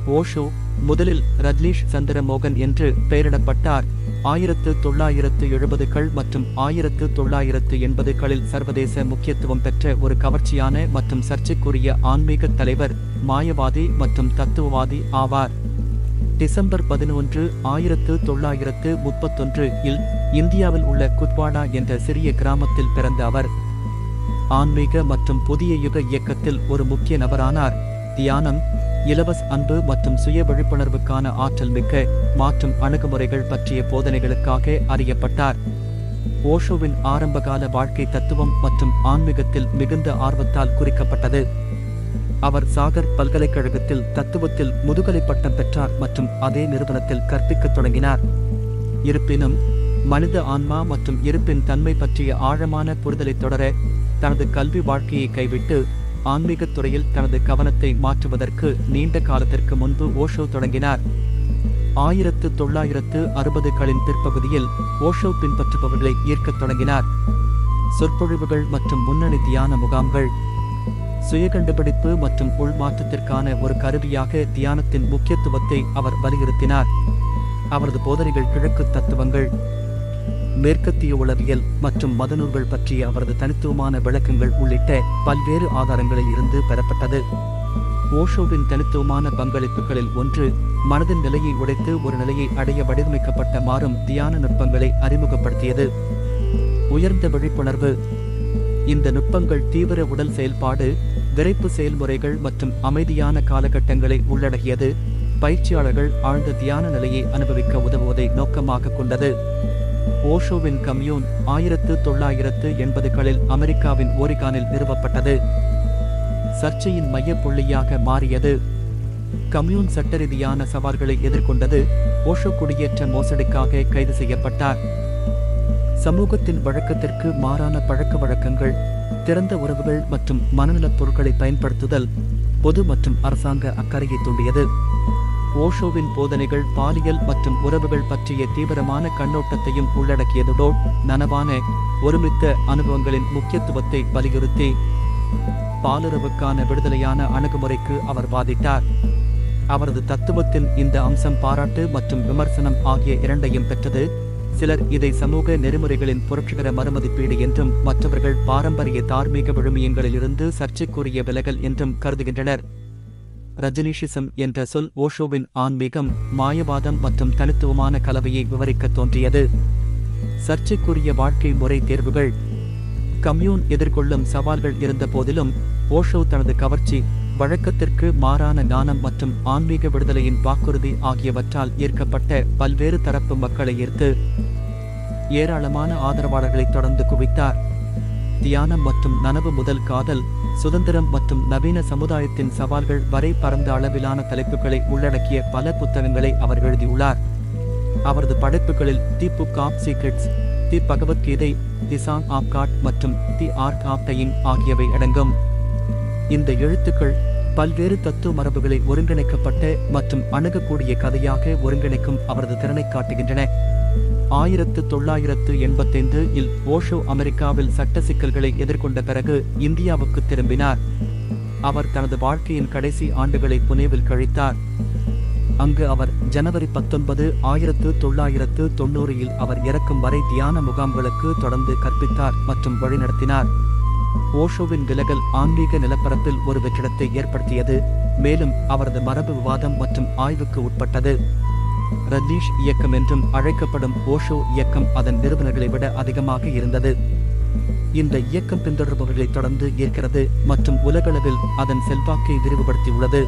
ஓஷோ முதலில் ரஜ்னீஷ் சந்திரமோகன் என்று பெயரிடப்பட்டார் ஆயிரத்து தொள்ளாயிரத்து எழுபதுகள் மற்றும் ஆயிரத்து தொள்ளாயிரத்து எண்பதுகளில் சர்வதேச முக்கியத்துவம் பெற்ற ஒரு கவர்ச்சியான மற்றும் சர்ச்சைக்குரிய ஆன்மீக தலைவர் மாயவாதி மற்றும் தத்துவவாதி ஆவார் டிசம்பர் பதினொன்று ஆயிரத்து தொள்ளாயிரத்து முப்பத்தொன்று இல் இந்தியாவில் உள்ள குத்வாடா என்ற சிறிய கிராமத்தில் பிறந்த அவர் ஆன்மீக மற்றும் புதிய யுக இயக்கத்தில் ஒரு முக்கிய நபரானார் தியானம் இலவச அன்பு மற்றும் சுய விழிப்புணர்வுக்கான ஆற்றல் மிக்க மாற்றும் அணுகுமுறைகள் பற்றிய போதனைகளுக்காக அறியப்பட்டார் ஓஷோவின் ஆரம்பகால வாழ்க்கை தத்துவம் மற்றும் ஆன்மீகத்தில் மிகுந்த ஆர்வத்தால் குறிக்கப்பட்டது அவர் சாகர் பல்கலைக்கழகத்தில் தத்துவத்தில் முதுகலை பட்டம் பெற்றார் மற்றும் அதே நிறுவனத்தில் கற்பிக்கத் தொடங்கினார் இருப்பினும் மனித ஆன்மா மற்றும் இருப்பின் தன்மை பற்றிய ஆழமான புரிதலை தொடர தனது கல்வி வாழ்க்கையை கைவிட்டு ஆன்மீகத் துறையில் தனது கவனத்தை மாற்றுவதற்கு நீண்ட காலத்திற்கு முன்பு ஓஷோ தொடங்கினார் ஆயிரத்து தொள்ளாயிரத்து அறுபதுகளின் பிற்பகுதியில் ஓஷோ பின்பற்றுபவர்களை ஈர்க்கத் தொடங்கினார் சொற்பொழிவுகள் மற்றும் முன்னணி தியான முகாம்கள் சுயகண்டுபிடிப்பு மற்றும் உள்மாற்றத்திற்கான ஒரு கருவியாக தியானத்தின் முக்கியத்துவத்தை அவர் வலியுறுத்தினார் அவரது போதனைகள் கிழக்கு தத்துவங்கள் மேற்கத்திய உளவியல் மற்றும் மதநூல்கள் பற்றிய அவரது தனித்துவமான விளக்கங்கள் உள்ளிட்ட பல்வேறு ஆதாரங்களில் இருந்து பெறப்பட்டது ஓஷோவின் தனித்துவமான பங்களிப்புகளில் ஒன்று மனதின் நிலையை உடைத்து ஒரு நிலையை அடைய வடிவமைக்கப்பட்ட மாறும் தியான நுட்பங்களை அறிமுகப்படுத்தியது உயர்ந்த விழிப்புணர்வு இந்த நுட்பங்கள் தீவிர உடல் செயல்பாடு விரைப்பு செயல்முறைகள் மற்றும் அமைதியான காலகட்டங்களை உள்ளடக்கியது பயிற்சியாளர்கள் ஆழ்ந்த தியான நிலையை அனுபவிக்க உதவுவதை நோக்கமாக கொண்டது ஓஷோவின் கம்யூன் ஆயிரத்து தொள்ளாயிரத்து எண்பதுகளில் அமெரிக்காவின் ஓரிகானில் நிறுவப்பட்டது சர்ச்சையின் மையப்புள்ளியாக மாறியது கம்யூன் சட்டரீதியான சவால்களை எதிர்கொண்டது ஓஷோ குடியேற்ற மோசடிக்காக கைது செய்யப்பட்டார் சமூகத்தின் வழக்கத்திற்கு மாறான பழக்க வழக்கங்கள் திறந்த உறவுகள் மற்றும் மனநலப் பொருட்களை பயன்படுத்துதல் பொது மற்றும் அரசாங்க அக்கறையை தூண்டியது ஓஷோவின் போதனைகள் பாலியல் மற்றும் உறவுகள் பற்றிய தீவிரமான கண்ணோட்டத்தையும் உள்ளடக்கியதுடோ நனவான ஒருமித்த அனுபவங்களின் முக்கியத்துவத்தை வலியுறுத்தி பாலுறவுக்கான விடுதலையான அணுகுமுறைக்கு அவர் வாதிட்டார் அவரது தத்துவத்தின் இந்த அம்சம் பாராட்டு மற்றும் விமர்சனம் ஆகிய இரண்டையும் பெற்றது சிலர் இதை சமூக நெறிமுறைகளின் புரட்சிகர மறுமதிப்பீடு என்றும் மற்றவர்கள் பாரம்பரிய தார்மீக விழுமியங்களிலிருந்து சர்ச்சைக்குரிய விலகல் என்றும் கருதுகின்றனர் ரஜினிஷிசம் என்ற சொல் ஓஷோவின் ஆன்மீகம் மாயவாதம் மற்றும் தனித்துவமான கலவையை விவரிக்கத் தோன்றியது சர்ச்சைக்குரிய வாழ்க்கை முறை தேர்வுகள் கம்யூன் எதிர்கொள்ளும் சவால்கள் இருந்த போதிலும் ஓஷோ தனது கவர்ச்சி வழக்கத்திற்கு மாறான ஞானம் மற்றும் ஆன்மீக விடுதலையின் வாக்குறுதி ஆகியவற்றால் ஈர்க்கப்பட்ட பல்வேறு தரப்பு மக்களை ஈர்த்து ஏராளமான ஆதரவாளர்களை தொடர்ந்து குவித்தார் தியானம் மற்றும் நனவு முதல் காதல் சுதந்திரம் மற்றும் நவீன சமுதாயத்தின் சவால்கள் வரை பரந்த அளவிலான தலைப்புகளை உள்ளடக்கிய பல புத்தகங்களை அவர் எழுதியுள்ளார் அவரது படைப்புகளில் the book of secrets the Bhagavad Gita the song of God மற்றும் தி ஆர்ட் ஆஃப் டையிங் ஆகியவை அடங்கும் இந்த எழுத்துக்கள் பல்வேறு தத்துவ மரபுகளை ஒருங்கிணைக்கப்பட்ட மற்றும் அணுகக்கூடிய கதையாக ஒருங்கிணைக்கும் அவரது திறனை காட்டுகின்றன ஆயிரத்து தொள்ளாயிரத்து எண்பத்தைந்து இல் ஓஷோ அமெரிக்காவில் சட்ட சிக்கல்களை எதிர்கொண்ட பிறகு இந்தியாவுக்கு திரும்பினார் அவர் தனது வாழ்க்கையின் கடைசி ஆண்டுகளை புனேவில் கழித்தார் அங்கு அவர் ஜனவரி பத்தொன்பது ஆயிரத்து தொள்ளாயிரத்து தொண்ணூறில் அவர் இறக்கும் வரை தியான முகாம்களுக்கு தொடர்ந்து கற்பித்தார் மற்றும் வழிநடத்தினார் ஓஷோவின் விலகல் ஆன்மீக நிலப்பரப்பில் ஒரு வெற்றிடத்தை ஏற்படுத்தியது மேலும் அவரது மரபு விவாதம் மற்றும் ஆய்வுக்கு உட்பட்டது ரஜீஷ் இயக்கம் என்றும் அழைக்கப்படும் ஓஷோ இயக்கம் அதன் நிறுவனர்களை விட அதிகமாக இருந்தது இந்த இயக்கம் பின்தொடர்பவர்களை தொடர்ந்து ஈர்க்கிறது மற்றும் உலகளவில் அதன் செல்வாக்கை விரிவுபடுத்தியுள்ளது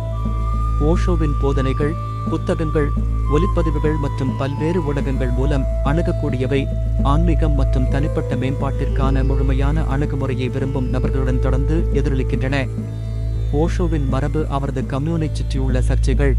ஓஷோவின் போதனைகள் புத்தகங்கள் ஒலிப்பதிவுகள் மற்றும் பல்வேறு ஊடகங்கள் மூலம் அணுகக்கூடியவை ஆன்மீகம் மற்றும் தனிப்பட்ட மேம்பாட்டிற்கான முழுமையான அணுகுமுறையை விரும்பும் நபர்களுடன் தொடர்ந்து எதிரொலிக்கின்றன ஓஷோவின் மரபு அவரது கம்யூனைச் சுற்றியுள்ள சர்ச்சைகள்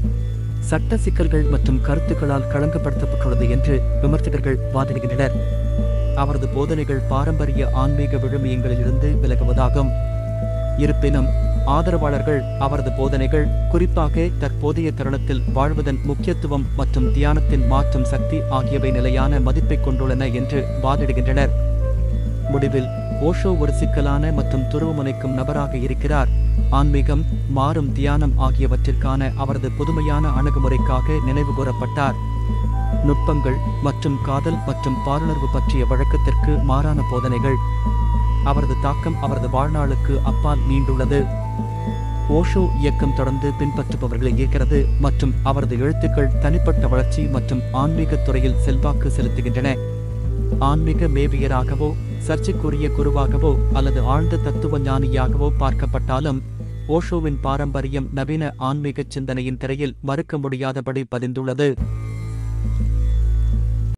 சட்ட சிக்கல்கள் மற்றும் கருத்துக்களால் களங்கப்படுத்தப்பட்டுள்ளது என்று விமர்சகர்கள் வாதிடுகின்றனர் அவரது போதனைகள் பாரம்பரிய ஆன்மீக விழுமியங்களிலிருந்து விலகுவதாகும் இருப்பினும் ஆதரவாளர்கள் அவரது போதனைகள் குறிப்பாக தற்போதைய தருணத்தில் வாழ்வதன் முக்கியத்துவம் மற்றும் தியானத்தின் மாற்றும் சக்தி ஆகியவை நிலையான மதிப்பைக் கொண்டுள்ளன என்று வாதிடுகின்றனர் முடிவில் ஓஷோ ஒரு சிக்கலான மற்றும் துருவமுனைக்கும் நபராக இருக்கிறார் ஆன்மீகம் மாறும் தியானம் ஆகியவற்றிற்கான அவரது புதுமையான அணுகுமுறைக்காக நினைவுகூரப்பட்டார் நுட்பங்கள் மற்றும் காதல் மற்றும் பாலுணர்வு பற்றிய வழக்கத்திற்கு மாறான போதனைகள் அவரது தாக்கம் அவரது வாழ்நாளுக்கு அப்பால் நீண்டுள்ளது ஓஷோ இயக்கம் தொடர்ந்து பின்பற்றுபவர்களை ஈர்க்கிறது மற்றும் அவரது எழுத்துக்கள் தனிப்பட்ட வளர்ச்சி மற்றும் ஆன்மீகத் துறையில் செல்வாக்கு செலுத்துகின்றன ஆன்மீக மேவியராகவோ சர்ச்சைக்குரிய குருவாகவோ அல்லது ஆழ்ந்த தத்துவ ஞானியாகவோ பார்க்கப்பட்டாலும் ஓஷோவின் பாரம்பரியம் நவீன ஆன்மீக சிந்தனையின் திரையில் மறுக்க முடியாதபடி பதிந்துள்ளது